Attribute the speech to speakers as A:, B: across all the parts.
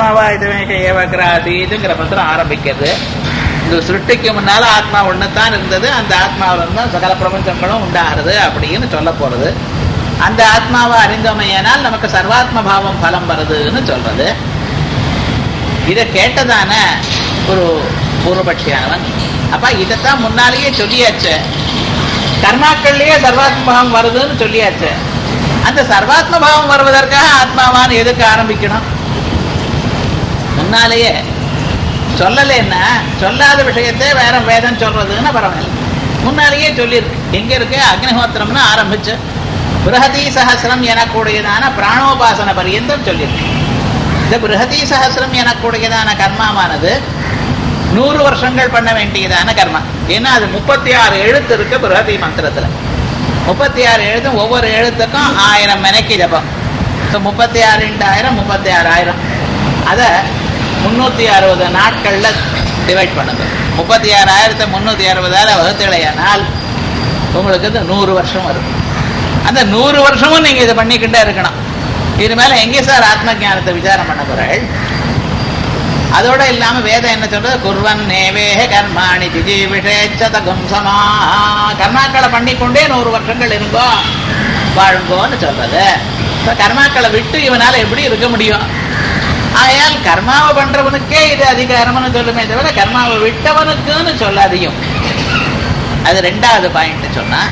A: ஆத்மாவா இதுவே ஏவக்ராசீதுங்கிற மந்திரம் ஆரம்பிக்கிறது இந்த சிருஷ்டிக்கு முன்னால ஆத்மா ஒண்ணுதான் இருந்தது அந்த ஆத்மாவில் தான் சகல பிரபஞ்சங்களும் உண்டாகிறது அப்படின்னு சொல்ல போறது அந்த ஆத்மாவை அறிந்தோமையானால் நமக்கு சர்வாத்ம பாவம் பலம் வருதுன்னு சொல்றது இதை கேட்டதான ஒரு பூர்வபட்சியானவன் அப்ப இதைத்தான் முன்னாலேயே சொல்லியாச்சு கர்மாக்கள்லயே சர்வாத்ம பாவம் வருதுன்னு சொல்லியாச்சு அந்த சர்வாத்ம பாவம் வருவதற்காக ஆத்மாவான் எதுக்கு ஆரம்பிக்கணும் முன்னாலேயே சொல்லலைன்னா சொல்லாத விஷயத்தை வேற வேதம் சொல்றதுன்னு பரவாயில்ல முன்னாலேயே சொல்லியிருக்கு எங்க இருக்கு அக்னிஹோத்திரம்னு ஆரம்பிச்சு பிருஹதி சஹசிரம் எனக்கூடியதான பிராணோபாசன பரியந்தம் சொல்லியிருக்கு இந்த பிருஹதி சஹசிரம் எனக்கூடியதான கர்மாவானது நூறு வருஷங்கள் பண்ண வேண்டியதான கர்மா ஏன்னா அது முப்பத்தி ஆறு எழுத்து இருக்கு பிருஹதி மந்திரத்துல முப்பத்தி ஆறு எழுத்தும் ஒவ்வொரு எழுத்துக்கும் ஆயிரம் மெனக்கி ஜபம் ஸோ முப்பத்தி ஆறு ஆயிரம் முப்பத்தி ஆறாயிரம் அதை முன்னூத்தி அறுபது நாட்கள்ல டிவைட் பண்ணுங்க முப்பத்தி ஆறாயிரத்தை முன்னூத்தி அறுபதாயிர வகுத்துலையானால் உங்களுக்கு இது நூறு வருஷம் வரும் அந்த நூறு வருஷமும் நீங்க இதை பண்ணிக்கிட்டே இருக்கணும் இது மேல எங்கே சார் ஆத்ம ஞானத்தை விசாரம் பண்ண போறாள் அதோட இல்லாம வேதம் என்ன சொல்றது குர்வன் நேவேஹ கர்மாணி திஜீவிஷேச்சதகம் சமா கர்மாக்களை பண்ணிக்கொண்டே நூறு வருஷங்கள் இருங்கோ வாழுங்கோன்னு சொல்றது இப்ப கர்மாக்களை விட்டு இவனால எப்படி இருக்க முடியும் ஆயால் கர்மாவை பண்றவனுக்கே இது அதிகாரம்னு சொல்லுமே தவிர கர்மாவை விட்டவனுக்குன்னு சொல்லாதையும் அது ரெண்டாவது பாயிண்ட் சொன்னா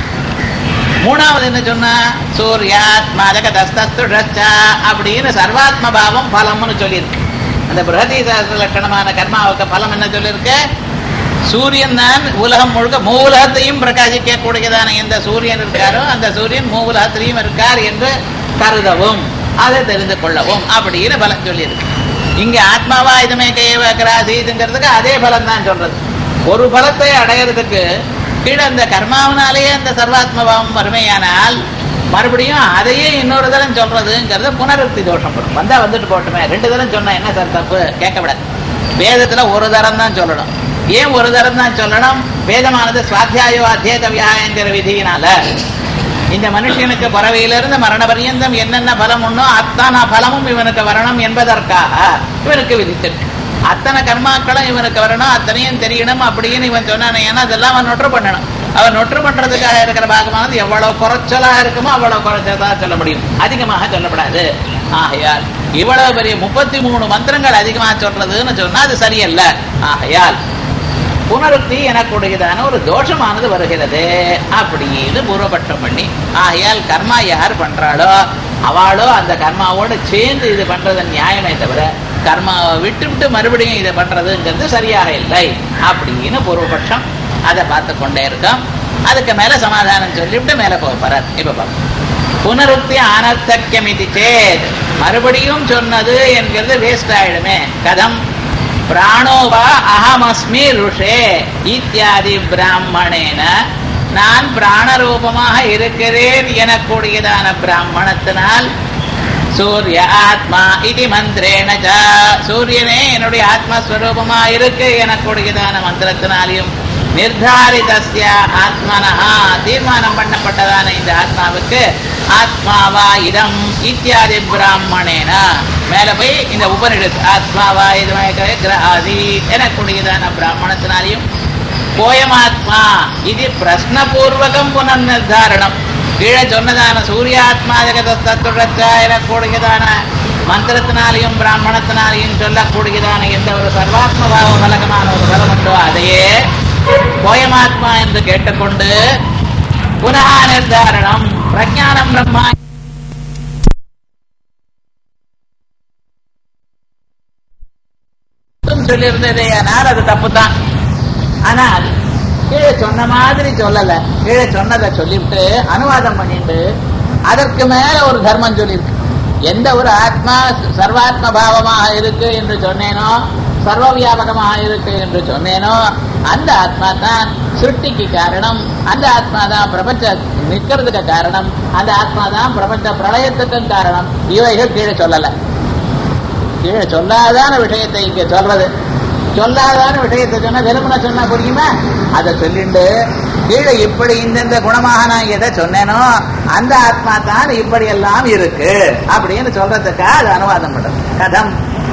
A: மூணாவது என்ன சொன்னா சூர்யாத்மா ஜகதஸ்துஷா அப்படின்னு சர்வாத்ம பாவம் பலம்னு சொல்லியிருக்கு அந்த பிரகதி சாஸ்திர லட்சணமான கர்மாவுக்கு பலம் என்ன சொல்லியிருக்கு சூரியன் தான் உலகம் முழுக்க மூலகத்தையும் பிரகாசிக்க கூடியதான எந்த சூரியன் இருக்காரோ அந்த சூரியன் மூலகத்திலையும் இருக்கார் என்று கருதவும் அதை தெரிந்து கொள்ளவும் அப்படின்னு பலம் சொல்லியிருக்கு இங்க ஆத்மாவா இதுமே கையவாக்கிறாசீதுங்கிறதுக்கு அதே பலம் தான் சொல்றது ஒரு பலத்தை அடையிறதுக்கு கீழே அந்த கர்மாவனாலேயே அந்த சர்வாத்மபாவம் வறுமையானால் மறுபடியும் அதையே இன்னொரு தரம் சொல்றதுங்கிறது புனருக்தி தோஷம் வரும் வந்தா வந்துட்டு போட்டுமே ரெண்டு தரம் சொன்னா என்ன சார் தப்பு கேட்கக்கூடாது வேதத்துல ஒரு தரம் தான் சொல்லணும் ஏன் ஒரு தரம் தான் சொல்லணும் வேதமானது சுவாத்தியாயோ அத்தியேதவியா என்கிற விதியினால இந்த மனுஷனுக்கு பறவையிலிருந்து மரண பரியந்தம் என்னென்ன பலம் உண்டோ அத்தனை பலமும் இவனுக்கு வரணும் என்பதற்காக இவனுக்கு விதித்திருக்கு அத்தனை கர்மாக்களும் இவனுக்கு வரணும் அத்தனையும் தெரியணும் அப்படின்னு இவன் சொன்னானே ஏன்னா அதெல்லாம் அவன் நொற்று பண்ணணும் அவன் நொற்று பண்றதுக்காக இருக்கிற பாகமானது எவ்வளவு குறைச்சலா இருக்குமோ அவ்வளவு குறைச்சலா சொல்ல முடியும் அதிகமாக சொல்லப்படாது ஆகையால் இவ்வளவு பெரிய முப்பத்தி மூணு மந்திரங்கள் அதிகமாக சொல்றதுன்னு சொன்னா அது சரியல்ல ஆகையால் புனருக்தி எனக்குடையதான ஒரு தோஷமானது வருகிறது அப்படின்னு பூர்வபட்சம் பண்ணி ஆகையால் கர்மா யார் பண்றாளோ அவளோ அந்த கர்மாவோட சேர்ந்து இது பண்றது நியாயமே தவிர கர்மாவை விட்டு விட்டு மறுபடியும் இதை பண்றதுங்கிறது சரியாக இல்லை அப்படின்னு பூர்வபட்சம் அதை பார்த்து கொண்டே இருக்கோம் அதுக்கு மேல சமாதானம் சொல்லிவிட்டு மேல போக போறார் இப்ப பார்ப்போம் புனருக்தி அனர்த்தக்கியம் இது சேத் மறுபடியும் சொன்னது என்கிறது வேஸ்ட் ஆயிடுமே கதம் பிராணோவா அகமஸ்மி ருஷே இத்தியாதி பிராமணேன நான் பிராணரூபமாக இருக்கிறேன் எனக்கூடியதான பிராமணத்தினால் சூரிய ஆத்மா இது மந்திரேன சூரியனே என்னுடைய ஆத்மஸ்வரூபமா இருக்கு எனக்கூடியதான மந்திரத்தினாலையும் நிர்தாரிதஸ்ய ஆத்மனஹா தீர்மானம் பண்ணப்பட்டதான இந்த ஆத்மாவுக்கு ஆத்மாவா இதம் இத்தியாதி பிராமணேன மேல போய் இந்த உபனிஷத் ஆத்மாவா இது கிரகாதி எனக்கூடியதான பிராமணத்தினாலையும் கோயமாத்மா இது பிரஸ்னபூர்வகம் புனர் நிர்தாரணம் கீழே சொன்னதான சூரியாத்மா ஜெகதத்துடச்சா எனக்கூடியதான மந்திரத்தினாலையும் பிராமணத்தினாலையும் சொல்லக்கூடியதான எந்த ஒரு சர்வாத்ம பாவ பலகமான ஒரு பலம் உண்டோ அதையே கோயமாத்மா என்று கேட்டுக்கொண்டு புனः நிர்தாரணம் பிரஜானம் பிரம்மா சொல்லியிருந்ததே ஆனால் அது தப்பு தான் ஆனால் கீழே சொன்ன மாதிரி சொல்லல கீழே சொன்னதை சொல்லிவிட்டு அனுவாதம் பண்ணிட்டு அதற்கு மேல ஒரு தர்மம் சொல்லியிருக்கு எந்த ஒரு ஆத்மா சர்வாத்ம பாவமாக இருக்கு என்று சொன்னேனோ சர்வ வியாபகமாக இருக்கு என்று சொன்னேனோ அந்த ஆத்மா தான் சிருஷ்டிக்கு காரணம் அந்த ஆத்மா தான் பிரபஞ்ச நிற்கிறதுக்கு காரணம் அந்த ஆத்மா தான் பிரபஞ்ச பிரளயத்துக்கும் காரணம் இவைகள் கீழே சொல்லல கீழே சொல்லாதான விஷயத்தை இங்க சொல்றது சொல்லாதான விஷயத்தை சொன்னா வெறுமனை சொன்னா புரியுமா அதை சொல்லிண்டு கீழே இப்படி இந்தந்த குணமாக நான் எதை சொன்னேனோ அந்த ஆத்மா தான் இப்படி எல்லாம் இருக்கு அப்படின்னு சொல்றதுக்காக அது அனுவாதம் பண்றது கதம்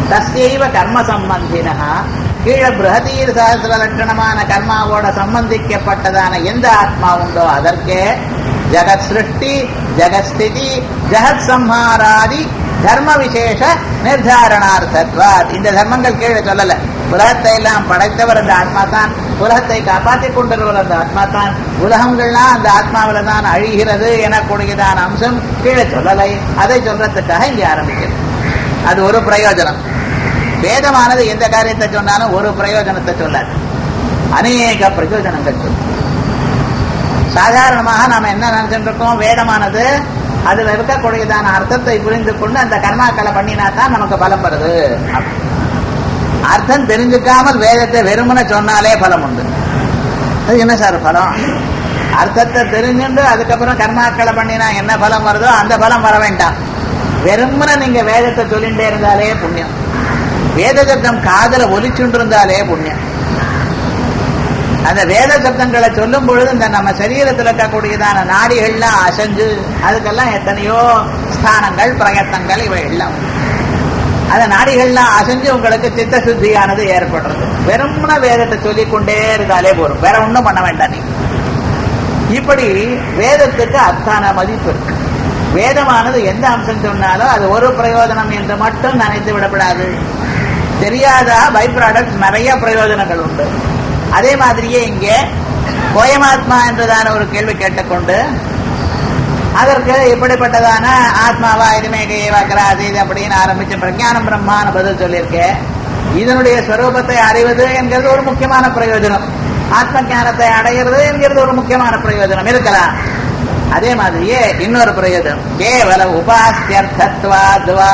A: தஸ்யைவ கர்ம சம்பந்தினா கீழே பிரகதீர் சகசிர லட்சணமான கர்மாவோட சம்பந்திக்கப்பட்டதான எந்த ஆத்மா உண்டோ அதற்கே ஜகத் சிருஷ்டி ஜகத் ஸ்திதி ஜகத் சம்ஹாராதி தர்ம விசேஷ நிர்தாரணார்த்தத்வாத் இந்த தர்மங்கள் கீழே சொல்லல உலகத்தை எல்லாம் படைத்தவர் அந்த ஆத்மா தான் உலகத்தை காப்பாற்றிக் கொண்டிருவர் அந்த ஆத்மா தான் உலகங்கள்லாம் அந்த ஆத்மாவில தான் அழிகிறது எனக்கூடியதான அம்சம் கீழே சொல்லலை அதை சொல்றதுக்காக இங்கே ஆரம்பிக்கிறது அது ஒரு பிரயோஜனம் வேதமானது எந்த காரியத்தை சொன்னாலும் ஒரு பிரயோஜனத்தை சொல்லாது அநேக பிரயோஜனங்கள் சொல்லும் சாதாரணமாக நாம என்ன நினைச்சிட்டு இருக்கோம் வேதமானது அதுல இருக்கக்கூடியதான அர்த்தத்தை புரிந்து கொண்டு அந்த கர்மாக்களை பண்ணினா தான் நமக்கு பலம் வருது அப்படி. அர்த்தம் தெரிஞ்சுக்காமல் வேதத்தை வெறுமனை சொன்னாலே பலம் உண்டு அது என்ன சார் பலம் அர்த்தத்தை தெரிஞ்சுண்டு அதுக்கப்புறம் கர்மாக்களை பண்ணினா என்ன பலம் வருதோ அந்த பலம் வர வேண்டாம் வெறுமனை நீங்க வேதத்தை சொல்லிட்டே இருந்தாலே புண்ணியம் வேத சப்தம் காதல ஒலிச்சுட்டு இருந்தாலே புண்ணியம் அந்த வேத சப்தங்களை சொல்லும் பொழுது இந்த நம்ம சரீரத்தில் இருக்கக்கூடியதான நாடிகள்லாம் அசைஞ்சு அதுக்கெல்லாம் எத்தனையோ ஸ்தானங்கள் பிரயத்தங்கள் இவை எல்லாம் உண்டு. அந்த நாடிகள்லாம் அசைஞ்சு உங்களுக்கு சித்த சுத்தியானது ஏற்படுறது வெறும்ன வேதத்தை சொல்லிக் கொண்டே இருந்தாலே போதும் வேற ஒண்ணும் பண்ண வேண்டாம் நீ இப்படி வேதத்துக்கு அத்தான மதிப்பு இருக்கு வேதமானது எந்த அம்சம் சொன்னாலும் அது ஒரு பிரயோஜனம் என்று மட்டும் நினைத்து விடப்படாது தெரியாத பை ப்ராடக்ட் நிறைய பிரயோஜனங்கள் உண்டு அதே மாதிரியே இங்கே கோயமாத்மா என்றதான ஒரு கேள்வி கேட்டுக்கொண்டு அதற்கு இப்படிப்பட்டதான ஆத்மாவா இதுமேகையவாக்கிறாது இது அப்படின்னு ஆரம்பிச்ச பிரஞானம் பிரம்மான பதில் சொல்லியிருக்கேன் இதனுடைய ஸ்வரூபத்தை அறிவது என்கிறது ஒரு முக்கியமான பிரயோஜனம் ஆத்ம ஞானத்தை அடைகிறது என்கிறது ஒரு முக்கியமான பிரயோஜனம் இருக்கலாம் அதே மாதிரியே இன்னொரு பிரயோஜனம் கேவல உபாசியர்த்தத்வாத்வா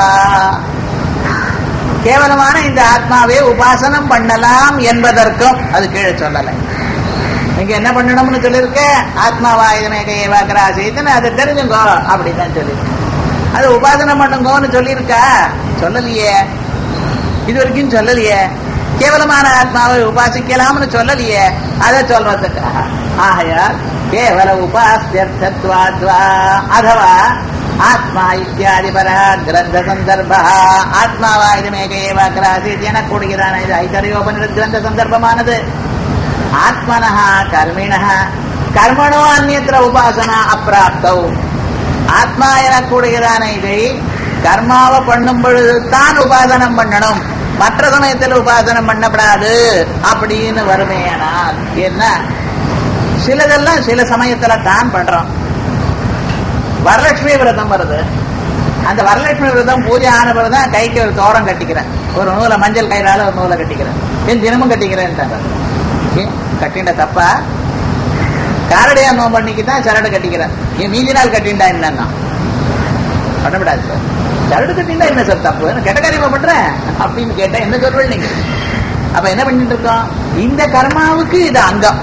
A: கேவலமான இந்த ஆத்மாவை உபாசனம் பண்ணலாம் என்பதற்கும் அது கீழே சொல்லலை நீங்க என்ன பண்ணணும்னு சொல்லியிருக்க ஆத்மாவாயுதமேகையை வாக்கராசின்னு அதை தெரிஞ்சுங்கோ அப்படிதான் சொல்லியிருக்க அது உபாசனம் பண்ணுங்கோன்னு சொல்லியிருக்கா சொல்லலையே இது வரைக்கும் சொல்லலையே கேவலமான ஆத்மாவை உபாசிக்கலாம்னு சொல்லலையே அதை சொல்றதுக்காக ஆகையால் கேவல உபாசியர்த்தத்வாத்வா அதவா ஆத்மா இத்தியாதி பர கிரந்த சந்தர்ப்ப ஆத்மாவா இதுமேகையே வாக்கராசி எனக்கூடியதான இது ஐதரையோபனிட கிரந்த சந்தர்ப்பமானது ஆத்மனः கர்மிணः கர்மணோ அந்நியத்திர உபாசனா அப்பிராப்தௌ ஆத்மா எனக்கூடியதான இதை கர்மாவை பண்ணும் பொழுது தான் உபாசனம் பண்ணணும் மற்ற சமயத்தில் உபாசனம் பண்ணப்படாது அப்படின்னு வருமேயானால் என்ன சிலதெல்லாம் சில சமயத்துல தான் பண்றோம் வரலட்சுமி விரதம் வருது அந்த வரலட்சுமி விரதம் பூஜை ஆன பிறகுதான் கைக்கு ஒரு தோரம் கட்டிக்கிறேன் ஒரு நூலை மஞ்சள் கயிறால ஒரு நூலை கட்டிக்கிறேன் ஏன் தினமும் கட்டிக்கிறேன் ஏன் கட்டிண்ட தப்பா காரடையா நோம்பு அன்னைக்கு தான் சரடு கட்டிக்கிறேன் ஏன் மீதி நாள் கட்டிண்டா என்னன்னா பண்ணக்கூடாது சார் சரடு கட்டிண்டா என்ன சார் தப்பு நான் கெட்ட காரியமா பண்றேன் அப்படின்னு கேட்டா என்ன சொல்றேன் நீங்க அப்ப என்ன பண்ணிட்டு இருக்கோம் இந்த கர்மாவுக்கு இது அங்கம்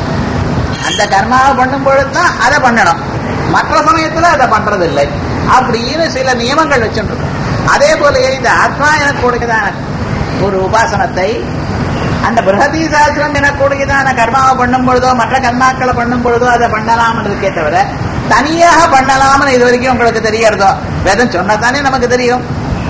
A: அந்த கர்மாவை பண்ணும் பொழுதுதான் அதை பண்ணணும் மற்ற சமயத்துல அதை பண்றது இல்லை அப்படின்னு சில நியமங்கள் வச்சுருக்கோம் அதே போல இந்த ஆத்மா எனக்கூடியதான ஒரு உபாசனத்தை அந்த பிரகதி சாஸ்திரம் எனக்கூடியதான கர்மாவை பண்ணும் பொழுதோ மற்ற கர்மாக்களை பண்ணும் பொழுதோ அதை பண்ணலாம்னு இருக்கே தவிர தனியாக பண்ணலாம்னு இது வரைக்கும் உங்களுக்கு தெரியறதோ வேதம் சொன்னதானே நமக்கு தெரியும்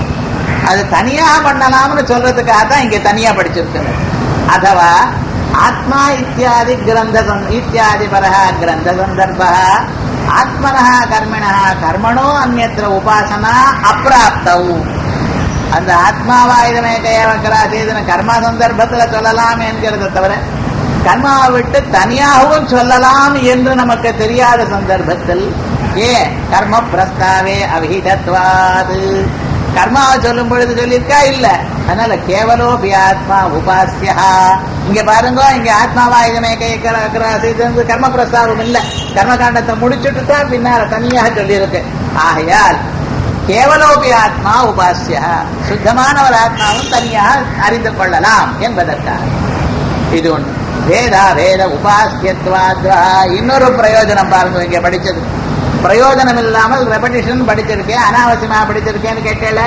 A: அது தனியாக பண்ணலாம்னு சொல்றதுக்காக தான் இங்க தனியா படிச்சிருக்கு அதவா ஆத்மா இத்தியாதி கிரந்த சந்- இத்தியாதி பரஹ கிரந்த சந்தர்ப்ப ஆத்மனः கர்மிணः கர்மணோ அந்நத்திர உபாசனா அப்பிராப்தவு அந்த ஆத்மாவாயுதமே கையவக்கராசேதன கர்மா சந்தர்ப்பத்துல சொல்லலாம் என்கிறத தவிர கர்மாவை விட்டு தனியாகவும் சொல்லலாம் என்று நமக்கு தெரியாத சந்தர்ப்பத்தில் ஏ கர்ம பிரஸ்தாவே அவிஹிதத்வாது கர்மாவை சொல்லும் பொழுது சொல்லியிருக்கா இல்ல அதனால கேவலோபி ஆத்மா உபாசியா இங்க பாருங்க இங்க ஆத்மாவாயுதமே கையக்கராசேதன் கர்ம பிரஸ்தாபம் இல்ல கர்மகாண்டத்தை முடிச்சுட்டு தான் பின்னால தனியாக சொல்லியிருக்கு ஆகையால் கேவலோபி ஆத்மா உபாசிய சுத்தமான ஒரு ஆத்மாவும் தனியாக அறிந்து கொள்ளலாம் என்பதற்காக இது ஒண்ணு வேதா வேத உபாசியத்வாத்வா இன்னொரு பிரயோஜனம் பாருங்க இங்க படிச்சது பிரயோஜனம் இல்லாமல் ரெபடிஷன் படிச்சிருக்கேன் அனாவசியமா படிச்சிருக்கேன்னு கேட்கல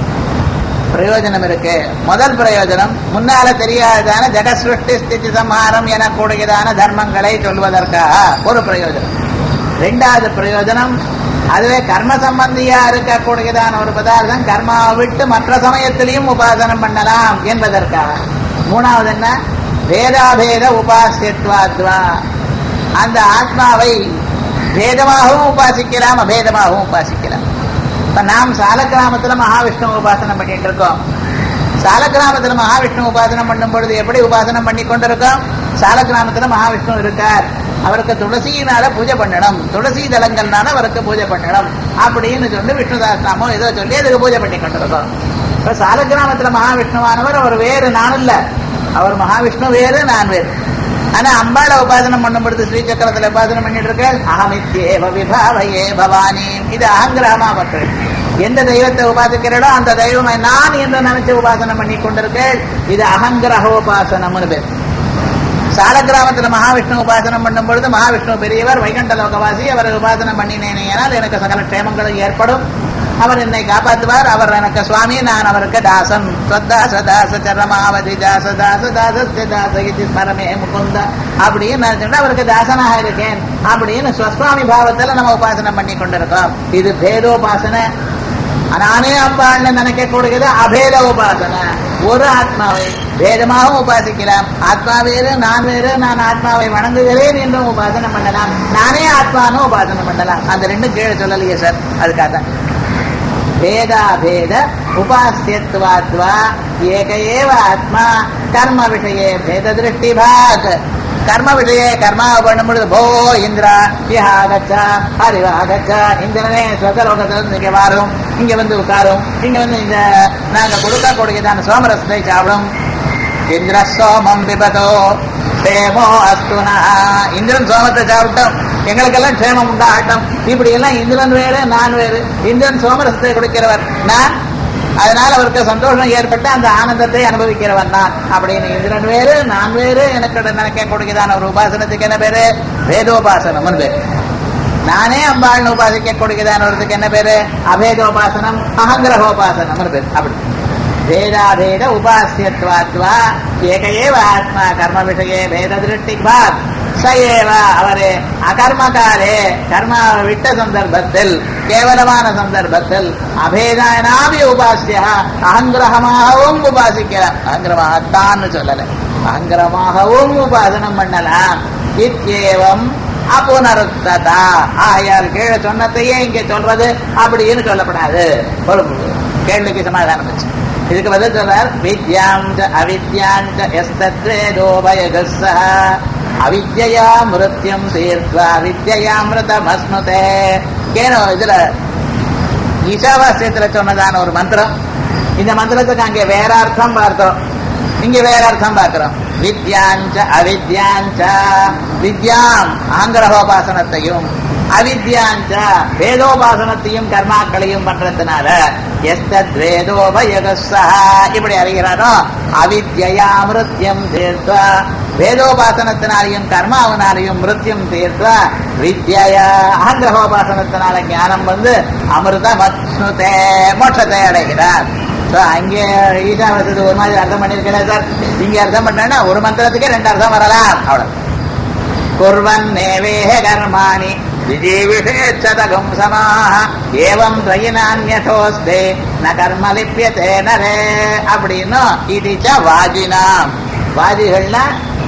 A: பிரயோஜனம் இருக்கு முதல் பிரயோஜனம் முன்னால தெரியாததான ஜெகசிருஷ்டி ஸ்திதி சம்ஹாரம் எனக்கூடியதான தர்மங்களை சொல்வதற்காக ஒரு பிரயோஜனம் ரெண்டாவது பிரயோஜனம் அதுவே கர்ம சம்பந்தியா இருக்கக்கூடியதான ஒரு பதார்த்தம் கர்மாவை விட்டு மற்ற சமயத்திலையும் உபாசனம் பண்ணலாம் என்பதற்காக மூணாவது என்ன வேதாபேத உபாசியத்வாத்வா அந்த ஆத்மாவை பேதமாகவும் உபாசிக்கலாம் அபேதமாகவும் உபாசிக்கலாம் இப்ப நாம் சாலக்கிராமத்துல மகாவிஷ்ணு உபாசனம் பண்ணிட்டு இருக்கோம் சாலக்கிராமத்துல மகாவிஷ்ணு உபாசனம் பண்ணும் பொழுது எப்படி உபாசனம் பண்ணி கொண்டிருக்கோம் சாலக்கிராமத்துல மகாவிஷ்ணு இருக்கார் அவருக்கு துளசியினால பூஜை பண்ணணும் துளசி தலங்கள்னால அவருக்கு பூஜை பண்ணணும் அப்படின்னு சொல்லி விஷ்ணு சாஸ்திரமோ ஏதோ சொல்லி அதுக்கு பூஜை பண்ணி கொண்டிருக்கோம் இப்ப சாலக்கிராமத்துல மகாவிஷ்ணுவானவர் அவர் வேறு நான் இல்ல அவர் மகாவிஷ்ணு வேறு நான் வேறு ஆனா அம்பாளை உபாசனம் பண்ணும் பொழுது ஸ்ரீசக்கரத்துல உபாசனம் பண்ணிட்டு இருக்க அகமித்யேவ விபாவையே பவானி இது அகங்கிரகமா மக்கள் எந்த தெய்வத்தை உபாசிக்கிறடோ அந்த தெய்வமை நான் என்று நினைச்சு உபாசனம் பண்ணி கொண்டிருக்கேன் இது அகங்கிரக உபாசனம்னு பேர் சால கிராமத்துல மகாவிஷ்ணு உபாசனம் பண்ணும் பொழுது மகாவிஷ்ணு பெரியவர் வைகண்ட லோகவாசி அவரை உபாசனம் பண்ணினேனால் எனக்கு சகல க்ஷேமங்களும் ஏற்படும் அவர் என்னை காப்பாற்றுவார் அவர் எனக்கு சுவாமி நான் அவருக்கு தாசன் ஸ்வத்தாச தாச சரமாவதி தாச தாச தாசஸ்ய தாச இது ஸ்மரமே முகுந்த அப்படின்னு நான் சொன்னா அவருக்கு தாசனாக இருக்கேன் அப்படின்னு ஸ்வஸ்வாமி பாவத்துல நம்ம உபாசனம் பண்ணி கொண்டிருக்கோம் இது பேதோபாசனை நானே அம்பாள்னு நினைக்கக்கூடியது அபேத உபாசனை ஒரு ஆத்மாவை வேதமாகவும் உபாசிக்கலாம் ஆத்மா வேறு நான் வேறு நான் ஆத்மாவை வணங்குகிறேன் என்றும் உபாசனை பண்ணலாம் நானே ஆத்மானும் உபாசனை பண்ணலாம் அந்த ரெண்டும் கீழே சொல்லலையே சார் அதுக்காக தான் பேதாபேத உபாசியத்வாத்வா ஏக ஏவ ஆத்மா கர்ம விஷயே பேத திருஷ்டிபாத் கர்ம விஷய கர்மாவை பண்ணும் பொழுது போ இந்திரா ஆகச்சா அறிவாகச்சா இந்திரனே சொர்க்கலோகத்திலிருந்து இங்க வரும் இங்க வந்து உட்காரும் இங்க வந்து இந்த நாங்க கொடுக்க கொடுக்கதான சோமரசத்தை சாப்பிடும் இந்திர சோமம் பிபதோ சேமோ அஸ்துனா இந்திரன் சோமத்தை சாப்பிட்டோம் எங்களுக்கெல்லாம் க்ஷேமம் உண்டாகட்டும் இப்படி எல்லாம் இந்திரன் வேறு நான் வேறு இந்திரன் சோமரசத்தை கொடுக்கிறவர் நான் அதனால அவருக்கு சந்தோஷம் ஏற்பட்டு அந்த ஆனந்தத்தை அனுபவிக்கிறவன் நான் அப்படின்னு இந்திரன் வேறு நான் வேறு எனக்கு நினைக்க கொடுக்கிறதான ஒரு உபாசனத்துக்கு என்ன பேரு வேதோபாசனம் பேரு நானே அம்பாள்னு உபாசிக்க கொடுக்கிறதான ஒருத்துக்கு என்ன பேரு அபேதோபாசனம் அகங்கிரகோபாசனம் பேரு அப்படி வேதாபேத உபாசியத்வாத்வா ஏக ஏவ ஆத்மா கர்ம விஷயே வேத திருஷ்டிபாத் சயேவ அவரே அகர்மகாலே கர்மாவை விட்ட சந்தர்ப்பத்தில் கேவலமான சந்தர்ப்பத்தில் அபேதானாவி உபாசிய அகங்கிரகமாகவும் உபாசிக்கலாம் அகங்கிரமாகத்தான்னு சொல்லல அகங்கிரமாகவும் உபாசனம் பண்ணலாம் இத்தியேவம் அப்புனருத்ததா ஆகையால் கீழே சொன்னதையே இங்க சொல்றது அப்படின்னு சொல்லப்படாது கேள்விக்கு சமாதானம் வச்சு இதுக்கு பதில் சொல்றார் வித்யாஞ்ச அவித்யாஞ்ச எஸ்தத்வேதோபயகஸ்ஸ அவித்யா மிருத்யம் தீர்த்வா வித்யாமிருதம் அஸ்னுதே கேனோ இதுல ஈசாவாசியத்துல சொன்னதான ஒரு மந்திரம் இந்த மந்திரத்துக்கு அங்கே வேற அர்த்தம் பார்த்தோம் இங்க வேற அர்த்தம் பார்க்கிறோம் வித்யாஞ்ச அவித்யாஞ்ச வித்யாம் ஆங்கிரகோபாசனத்தையும் அவித்யாஞ்ச வேதோபாசனத்தையும் கர்மாக்களையும் பண்றதுனால எஸ்தத்வேதோபயகஸ்ஸா இப்படி அறிகிறாரோ அவித்யா மிருத்யம் தீர்த்வா வேதோபாசனத்தினாலையும் கர்மாவனாலையும் மிருத்யம் தீர்த்வா வித்யா அகங்கிரகோபாசனத்தினால ஞானம் வந்து அமிர்தம் அஸ்னுதே மோட்சத்தை அடைகிறார் அங்கே ஈசாவசத்துக்கு ஒரு மாதிரி அர்த்தம் பண்ணிருக்கேன் சார் இங்க அர்த்தம் பண்ணா ஒரு மந்திரத்துக்கே ரெண்டு அர்த்தம் வரலாம் அவ்வளவு குர்வன் நேவேஹ கர்மாணி விஜீவிஷேச்சதகும் சமாக ஏவம் துவயினான்யதோஸ்தே ந கர்ம லிப்பியதே நரே அப்படின்னு இதுச்ச வாஜினாம் வாஜிகள்னா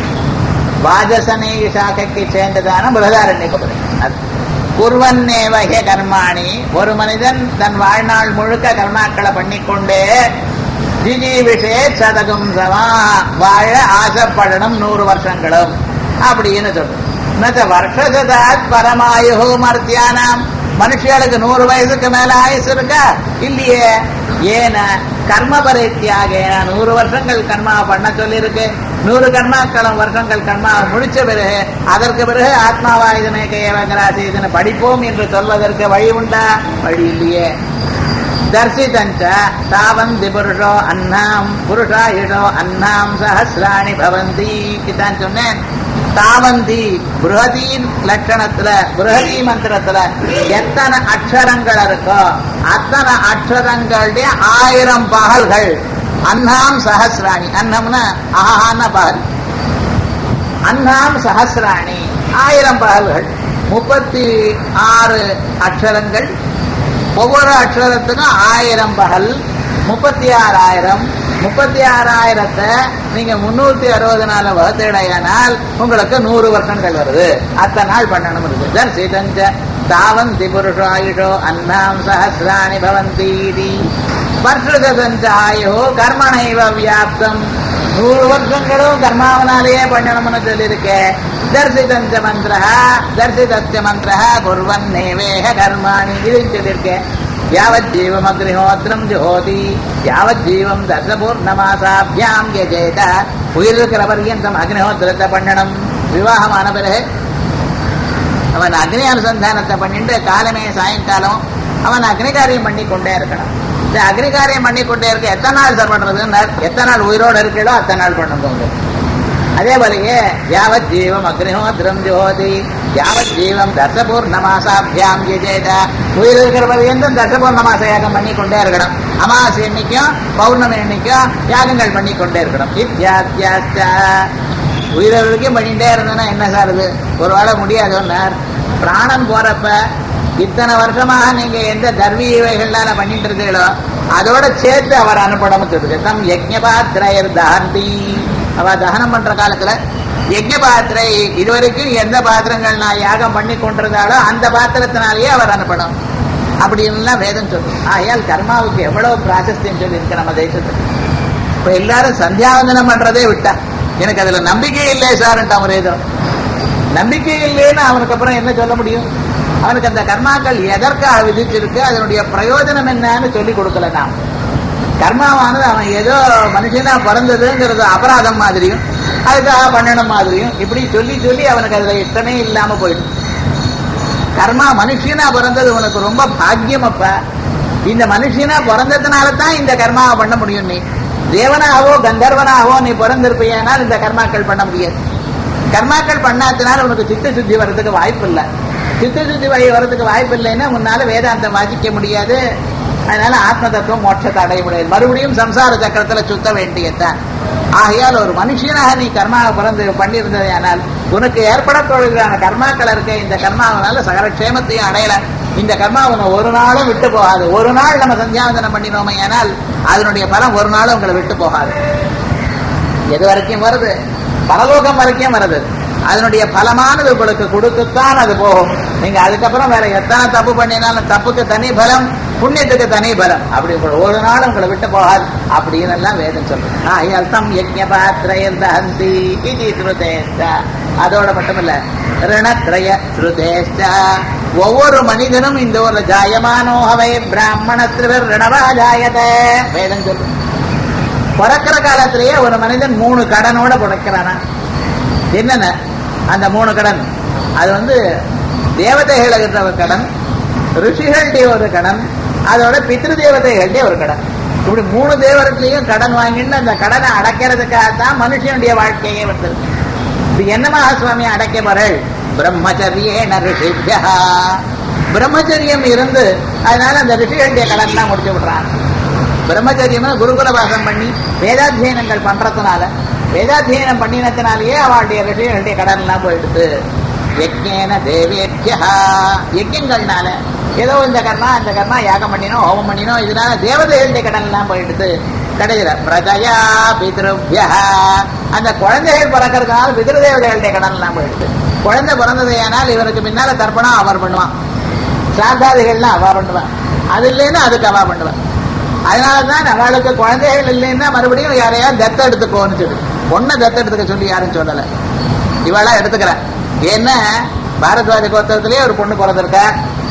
A: வாஜசனே சாக்கைக்கு சேர்ந்ததான பிரதாரண்ய குர்வன்னேவகே கர்மாணி ஒரு மனிதன் தன் வாழ்நாள் முழுக்க கர்மாக்களை பண்ணிக்கொண்டே ஜிஜீவிஷே சதகம் சமா வாழ ஆசைப்படணும் நூறு வருஷங்களும் அப்படின்னு சொல்றோம் வருஷதாத் பரமாயு மர்த்தியானாம் மனுஷியாளுக்கு நூறு வயசுக்கு மேல ஆயுசு இருக்கா இல்லையே ஏன கர்ம பரித்தியாக நூறு வருஷங்கள் கர்மா பண்ண சொல்லியிருக்கு நூறு கர்மாக்களம் வருஷங்கள் கர்மா முடிச்ச பிறகு அதற்கு பிறகு ஆத்மாவாயுதனை கையவங்கராசி இதனை படிப்போம் என்று சொல்வதற்கு வழி உண்டா வழி இல்லையே தர்சிதஞ்ச தாவந்தி புருஷோ அன்னாம் புருஷாயுஷோ அன்னாம் சஹசிராணி பவந்தி இதான் சொன்னேன் தாவந்தி புருகதியின் லட்சணத்துல புருகதி மந்திரத்துல எத்தனை அக்ஷரங்கள் இருக்கோ அத்தனை அக்ஷரங்களுடைய ஆயிரம் பகல்கள் அன்னாம் சஹசிராணி அன்னம்னா ஆஹான பகல் அன்னாம் சஹசிராணி ஆயிரம் பகல்கள் முப்பத்தி ஆறு அக்ஷரங்கள் ஒவ்வொரு அக்ஷரத்துக்கும் ஆயிரம் பகல் முப்பத்தி ஆறாயிரம் முப்பத்தி ஆறாயிரத்தை நீங்க முன்னூத்தி அறுபது நாள் வகுத்தடையானால் உங்களுக்கு நூறு வருஷங்கள் வருது அத்தனை நாள் பண்ணணும் இருக்கு தர்சிதஞ்ச தாவந்தி புருஷாயுஷோ அன்னாம் சஹசிராணி பவந்தீதி வருஷதஞ்ச ஆயோ கர்மணைவ வியாப்தம் நூறு வருஷங்களும் கர்மாவனாலேயே பண்ணணும்னு சொல்லியிருக்கேன் தர்சிதஞ்ச மந்திர தர்சிதச்ச மந்திர குர்வன் நேவேக கர்மாணி இதுன்னு சொல்லியிருக்கேன் யாவத் ஜீவம் அக்னிஹோத்திரம் ஜோதி யாவத் ஜீவம் தசபூர்ணமாசாபியாம் யஜேத உயிர் இருக்கிற பர்யந்தம் அக்னிஹோத்திரத்தை பண்ணணும் விவாகமான பிறகு அவன் அக்னி அனுசந்தானத்தை பண்ணிட்டு காலமே சாயங்காலம் அவன் அக்னி காரியம் பண்ணி கொண்டே இருக்கணும் இந்த அக்னி காரியம் பண்ணி கொண்டே இருக்க எத்தனை நாள் சார் பண்றதுன்னு எத்தனை நாள் உயிரோடு இருக்கீடோ அத்தனை நாள் பண்ணுங்க அதே போலயே யாவத் ஜீவம் அக்னிஹோத்திரம் ஜோதி யாவத் ஜீவம் தர்சபூர்ணமாசாபியாம் யஜேத உயிர் இருக்கிற பர்யந்தம் தர்சபூர்ணமாச யாகம் பண்ணி கொண்டே இருக்கணும் அமாவாசை எண்ணிக்கும் பௌர்ணமி எண்ணிக்கும் யாகங்கள் பண்ணி கொண்டே இருக்கணும் இத்தியாத்தியாச்ச உயிரவர்களுக்கும் பண்ணிட்டே இருந்தேன்னா என்ன சார் இது ஒரு வேளை முடியாதுன்னார் பிராணம் போறப்ப இத்தனை வருஷமாக நீங்க எந்த தர்மீவைகள்னால பண்ணிட்டு இருக்கீங்களோ அதோட சேர்த்து அவர் அனுப்பணும் சொல்லுது தம் யஜ்ஞபாத்திரையர் தாந்தி அவ தகனம் பண்ற காலத்துல யஜ்ஞ பாத்திரை இதுவரைக்கும் எந்த பாத்திரங்கள் நான் யாகம் பண்ணி கொண்டிருந்தாலோ அந்த பாத்திரத்தினாலேயே அவர் அனுப்பணும் அப்படின்லாம் வேதம் சொல்லும் ஆகையால் கர்மாவுக்கு எவ்வளவு பிராசஸ்தியம் சொல்லி இருக்கு நம்ம தேசத்துல இப்ப எல்லாரும் சந்தியாவந்தனம் பண்றதே விட்டா எனக்கு அதுல நம்பிக்கை இல்லை சார்ன்ட்டான் ஒரு ஏதோ நம்பிக்கை இல்லைன்னு அவனுக்கு அப்புறம் என்ன சொல்ல முடியும் அவனுக்கு அந்த கர்மாக்கள் எதற்காக விதிச்சிருக்கு அதனுடைய பிரயோஜனம் என்னன்னு சொல்லி கொடுக்கல நாம் கர்மாவானது அவன் ஏதோ மனுஷனா பிறந்ததுங்கிறது அபராதம் மாதிரியும் அதுக்காக பண்ணணும் மாதிரியும் இப்படி சொல்லி சொல்லி அவனுக்கு அதுல இஷ்டமே இல்லாம போயிடும் கர்மா மனுஷனா பிறந்தது உனக்கு ரொம்ப பாக்கியம் அப்ப இந்த மனுஷனா பிறந்ததுனால தான் இந்த கர்மாவை பண்ண முடியும் நீ தேவனாகவோ கந்தர்வனாகவோ நீ பிறந்திருப்பீனால் இந்த கர்மாக்கள் பண்ண முடியாது கர்மாக்கள் பண்ணாதனால உனக்கு சித்த சுத்தி வர்றதுக்கு வாய்ப்பு இல்லை சித்த சுத்தி வழி வர்றதுக்கு வாய்ப்பு இல்லைன்னா முன்னால வேதாந்தம் வாசிக்க முடியாது அதனால ஆத்ம தத்துவம் மோட்சத்தை அடைய முடியாது மறுபடியும் சம்சார சக்கரத்துல சுத்த வேண்டியதுதான் ஆகையால் ஒரு மனுஷனாக நீ கர்மாவை பிறந்து பண்ணியிருந்தது ஆனால் உனக்கு ஏற்படத்தொழிலான கர்மாக்கள் இருக்க இந்த கர்மாவனால சகல க்ஷேமத்தையும் அடையல இந்த கர்மா உன்னை ஒரு நாளும் விட்டு போகாது ஒரு நாள் நம்ம சந்தியாவந்தனம் பண்ணினோமே ஆனால் அதனுடைய பலம் ஒரு நாளும் உங்களை விட்டு போகாது எது வரைக்கும் வருது பரலோகம் வரைக்கும் வருது அதனுடைய பலமானது உங்களுக்கு கொடுத்துத்தான் அது போகும் நீங்க அதுக்கப்புறம் வேற எத்தனை தப்பு பண்ணினாலும் தப்புக்கு தனி பலம் புண்ணியத்துக்கு தனி பலம் அப்படி உங்களை ஒரு நாள் உங்களை விட்டு போகாது அப்படின்னு எல்லாம் வேதம் சொல்றது ஆகையால் தம் யஜ்ஞ பாத்திரயர் தஹந்தி இது ஸ்ருதேஷ்ட அதோட மட்டுமில்ல ரிணத்ரய ஸ்ருதேஷ்ட ஒவ்வொரு மனிதனும் இந்த ஒரு ஜாயமானோகவை பிராமணத்திற்கு ரிணவா ஜாயதே வேதம் சொல்லுது பிறக்கிற காலத்திலேயே ஒரு மனிதன் மூணு கடனோட பிறக்கிறானா என்னென்ன அந்த மூணு கடன் அது வந்து தேவதைகளுக்கு ஒரு கடன் ரிஷிகளுடைய ஒரு கடன் அதோட பித்ரு தேவதைகளுடைய ஒரு கடன் இப்படி மூணு தேவர்களையும் கடன் வாங்கிட்டு அந்த கடனை அடைக்கிறதுக்காக தான் மனுஷனுடைய வாழ்க்கையே வந்தது இது என்னமாக சுவாமி அடைக்க போறள் பிரம்மச்சரியேன ரிஷிபியா பிரம்மச்சரியம் இருந்து அதனால அந்த ரிஷிகளுடைய கடன்லாம் முடிச்சு விடுறான் பிரம்மச்சரியம்னா குருகுல வாசம் பண்ணி வேதாத்தியனங்கள் பண்றதுனால வேதாத்தியனம் பண்ணினத்தினாலேயே அவளுடைய ரிஷிகளுடைய கடன் எல்லாம் போயிடுது யஜ்ஞேன தேவேத்யா யஜ்யங்கள்னால ஏதோ இந்த கர்மா அந்த கர்மா யாகம் பண்ணினோம் ஹோமம் பண்ணினோம் இதனால தேவதைகளுடைய கடன் எல்லாம் போயிடுது கடைசியில பிரஜயா பித்ருபியா அந்த குழந்தைகள் பிறக்கிறதுனால பிதிரு தேவதைகளுடைய கடன் எல்லாம் போயிடுது குழந்தை பிறந்ததையானால் இவருக்கு பின்னால தர்ப்பணம் அவர் பண்ணுவான் சாந்தாதிகள்லாம் அவா பண்ணுவான் அது இல்லைன்னா அதுக்கு அவா பண்ணுவான் அதனாலதான் அவளுக்கு குழந்தைகள் இல்லைன்னா மறுபடியும் யாரையா தத்த எடுத்துக்கோன்னு சொல்லி பொண்ணை தத்த எடுத்துக்க சொல்லி யாரும் சொல்லல இவளா எடுத்துக்கிறா ஏன்னா பாரத்வாஜ கோத்திரத்திலேயே ஒரு பொண்ணு பிறந்திருக்கா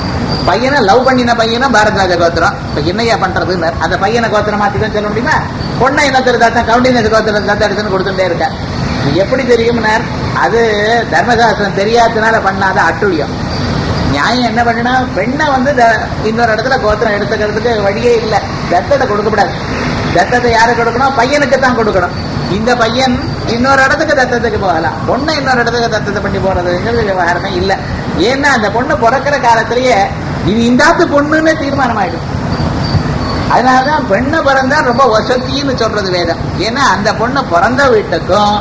A: பையனை லவ் பண்ணின பையனும் பாரத்வாஜ கோத்திரம் இப்ப என்னையா பண்றதுன்னு அந்த பையனை கோத்திரம் மாத்தி தான் சொல்ல முடியுமா பொண்ணை இன்னொருத்தர் தாத்தா கவுண்டினஸ் கோத்திரம் தத்த எடுத்துன்னு கொடுத்துட்டே இருக்கா இது எப்படி தெரியும்னார் அது தர்மசாஸ்திரம் தெரியாததுனால பண்ணாத அட்டுழியம் நியாயம் என்ன பண்ணுனா பெண்ணை வந்து த- இன்னொரு இடத்துல கோத்திரம் எடுத்துக்கிறதுக்கு வழியே இல்லை தத்தத்தை கொடுக்கக்கூடாது தத்தத்தை யாருக்கு கொடுக்கணும் பையனுக்கு தான் கொடுக்கணும் இந்த பையன் இன்னொரு இடத்துக்கு தத்தத்துக்கு போகலாம் பொண்ணை இன்னொரு இடத்துக்கு தத்தத்தை பண்ணி போறதுங்கிறது விவகாரமே இல்லை ஏன்னா அந்த பொண்ணு பிறக்கிற காலத்திலேயே இது இந்தாத்து பொண்ணுன்னு தீர்மானம் ஆயிடும் அதனாலதான் பெண்ணை பிறந்தா ரொம்ப வசத்தின்னு சொல்றது வேதம் ஏன்னா அந்த பொண்ணு பிறந்த வீட்டுக்கும்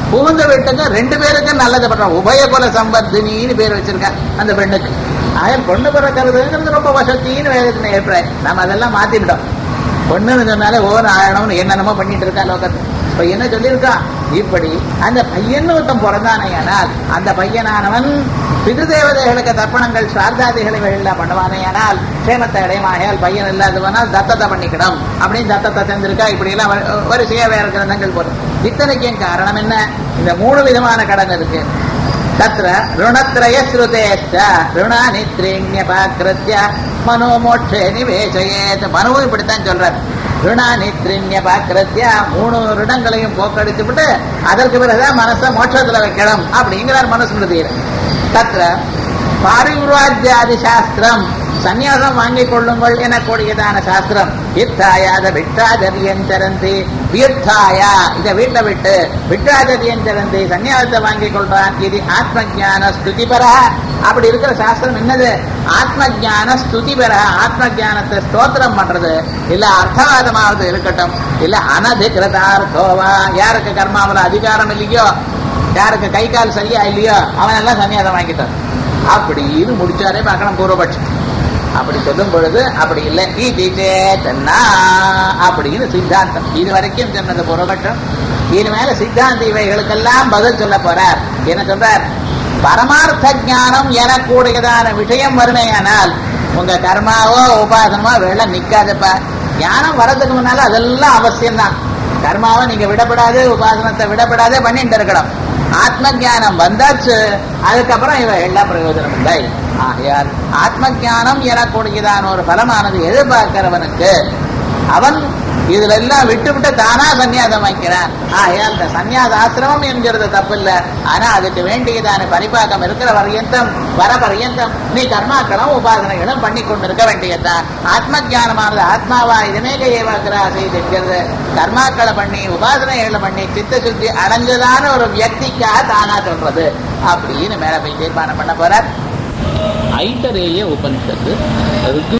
A: புகுந்த வீட்டுக்கு ரெண்டு பேருக்கும் நல்லது பண்றான் உபயகுல சம்பத்தினின்னு பேர் வச்சிருக்கா அந்த பெண்ணுக்கு ஆயல் பொண்ணு பிறக்கிறதுங்கிறது ரொம்ப வசத்தின்னு வேதத்தின ஏற்றாய் நம்ம அதெல்லாம் மாத்திவிட்டோம் பொண்ணுன்னு சொன்னாலே ஓர் ஆயணம்னு என்னென்னமோ பண்ணிட்டு இருக்கா லோகத்தை இப்ப என்ன சொல்லியிருக்கான் இப்படி அந்த பையன் ஒருத்தன் பிறந்தானேயானால் அந்த பையனானவன் பிதுதேவதைகளுக்கு தர்ப்பணங்கள் சார்தாதிகளை எல்லாம் பண்ணுவானேயானால் சேமத்தை அடையமாகையால் பையன் இல்லாதவனால் தத்தத்தை பண்ணிக்கணும் அப்படின்னு தத்தத்தை தந்திருக்கா இப்படி எல்லாம் வ- வரிசையா வேற கிரந்தங்கள் போடும் இத்தனைக்கும் காரணம் என்ன இந்த மூணு விதமான கடன் இருக்கு தத்ர ருணத்ரய ஸ்ருதேஷ்ட ருணானி திரீண்யபாக்கிருத்ய மனோமோட்சே நிவேசயேத் மனுவும் இப்படித்தான் சொல்றார் ருணானி திரீண்யபாக்கிருத்ய மூணு ருணங்களையும் போக்கடிச்சு விட்டு அதற்கு பிறகுதான் மனசை மோட்சத்துல வைக்கணும் அப்படிங்கிறார் மனுஸ்மிருதியில் தத்ர பாரிவிராஜ்யாதி சாஸ்திரம் சந்நியாசம் வாங்கிக் கொள்ளுங்கள் எனக்கூடியதான சாஸ்திரம் வித்தாயாத விட்டாதரியம் திறந்து வியுத்தாயா இதை வீட்டை விட்டு விட்டாதரியம் திறந்து சந்நியாசத்தை வாங்கிக் கொள்றான் இது ஆத்ம ஜான ஸ்துதிபர அப்படி இருக்கிற சாஸ்திரம் என்னது ஆத்ம ஜான ஸ்துதிபர ஆத்ம ஜானத்தை ஸ்தோத்திரம் பண்றது இல்ல அர்த்தவாதமாவது இருக்கட்டும் இல்ல அனதிகிருதார்த்தோவா யாருக்கு கர்மாவில் அதிகாரம் இல்லையோ யாருக்கு கை கால் சரியா இல்லையோ அவன் எல்லாம் சன்னியாசம் வாங்கிட்டான் அப்படின்னு முடிச்சாரே பார்க்கணும் பூர்வபட்சம் அப்படி சொல்லும் பொழுது அப்படி இல்லை இது சேத்தன்னா அப்படின்னு சித்தாந்தம் இது வரைக்கும் சொன்னது பூர்வபட்சம் இனிமேல சித்தாந்த இவைகளுக்கெல்லாம் பதில் சொல்ல போறார் என்ன சொல்றார் பரமார்த்த ஞானம் எனக்கூடியதான விஷயம் வருமேயானால் உங்க கர்மாவோ உபாசனமோ வெள்ளம் நிக்காதுப்பா ஞானம் வர்றதுக்கு முன்னால அதெல்லாம் அவசியம்தான் கர்மாவை நீங்க விடப்படாது உபாசனத்தை விடப்படாதே பண்ணிட்டு இருக்கணும் ஆத்ம ஞானம் வந்தாச்சு அதுக்கப்புறம் இவ எல்லா பிரயோஜனம் இல்லை ஆகையால் ஆத்ம ஞானம் எனக்கூடியதான ஒரு பலமானது எதிர்பார்க்கிறவனுக்கு அவன் இதுல எல்லாம் விட்டு விட்டு தானா சன்னியாசம் வைக்கிறான் ஆகையால் இந்த சன்னியாச ஆசிரமம் என்கிறது தப்பு இல்ல ஆனா அதுக்கு வேண்டியதான பரிபாக்கம் இருக்கிற பரியந்தம் வர பரியந்தம் நீ கர்மாக்களும் உபாசனைகளும் பண்ணி கொண்டிருக்க வேண்டியதுதான் ஆத்ம ஞானமானது ஆத்மாவா இதுமே கையவாக்கிறா செய்திருக்கிறது கர்மாக்களை பண்ணி உபாசனைகளை பண்ணி சித்த சுத்தி அடைஞ்சதான ஒரு வியக்திக்காக தானா சொல்றது அப்படின்னு மேல போய் தீர்மானம் பண்ண போறார் ஐட்டரேய உபனிஷத்து ருக்கு